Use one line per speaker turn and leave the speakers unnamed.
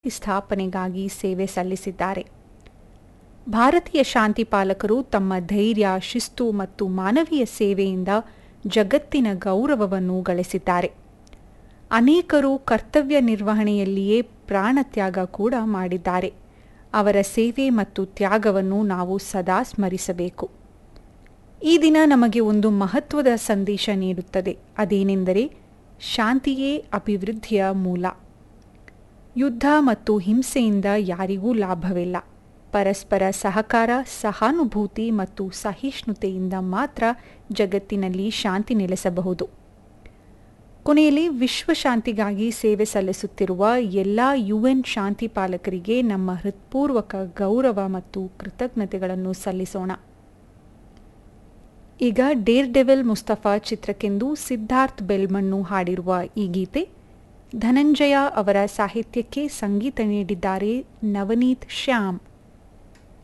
ಸ್ಥಾಪನೆಗಾಗಿ ಸೇವೆ ಸಲ್ಲಿಸಿದ್ದಾರೆ ಭಾರತೀಯ ಶಾಂತಿ ಪಾಲಕರು ತಮ್ಮ ಧೈರ್ಯ ಶಿಸ್ತು ಮತ್ತು ಮಾನವೀಯ ಸೇವೆಯಿಂದ ಜಗತ್ತಿನ ಗೌರವವನ್ನು ಗಳಿಸಿದ್ದಾರೆ ಅನೇಕರು ಕರ್ತವ್ಯ ನಿರ್ವಹಣೆಯಲ್ಲಿಯೇ ಪ್ರಾಣತ್ಯಾಗ ಕೂಡ ಮಾಡಿದ್ದಾರೆ ಅವರ ಸೇವೆ ಮತ್ತು ತ್ಯಾಗವನ್ನು ನಾವು ಸದಾ ಸ್ಮರಿಸಬೇಕು ಈ ದಿನ ನಮಗೆ ಒಂದು ಮಹತ್ವದ ಸಂದೇಶ ನೀಡುತ್ತದೆ ಅದೇನೆಂದರೆ ಶಾಂತಿಯೇ ಅಭಿವೃದ್ಧಿಯ ಮೂಲ ಯುದ್ಧ ಮತ್ತು ಹಿಂಸೆಯಿಂದ ಯಾರಿಗೂ ಲಾಭವಿಲ್ಲ ಪರಸ್ಪರ ಸಹಕಾರ ಸಹಾನುಭೂತಿ ಮತ್ತು ಸಹಿಷ್ಣುತೆಯಿಂದ ಮಾತ್ರ ಜಗತ್ತಿನಲ್ಲಿ ಶಾಂತಿ ನೆಲೆಸಬಹುದು ಕೊನೆಯಲ್ಲಿ ವಿಶ್ವ ಶಾಂತಿಗಾಗಿ ಸೇವೆ ಸಲ್ಲಿಸುತ್ತಿರುವ ಎಲ್ಲ ಯುಎನ್ ಶಾಂತಿ ಪಾಲಕರಿಗೆ ನಮ್ಮ ಹೃತ್ಪೂರ್ವಕ ಗೌರವ ಮತ್ತು ಕೃತಜ್ಞತೆಗಳನ್ನು ಸಲ್ಲಿಸೋಣ ಈಗ ಡೇರ್ ಡೆವೆಲ್ ಮುಸ್ತಫಾ ಚಿತ್ರಕ್ಕೆಂದು ಸಿದ್ಧಾರ್ಥ್ ಬೆಲ್ಮಣ್ಣು ಹಾಡಿರುವ ಈ ಗೀತೆ ಧನಂಜಯ ಅವರ ಸಾಹಿತ್ಯಕ್ಕೆ ಸಂಗೀತ ನೀಡಿದ್ದಾರೆ ನವನೀತ್ ಶ್ಯಾಮ್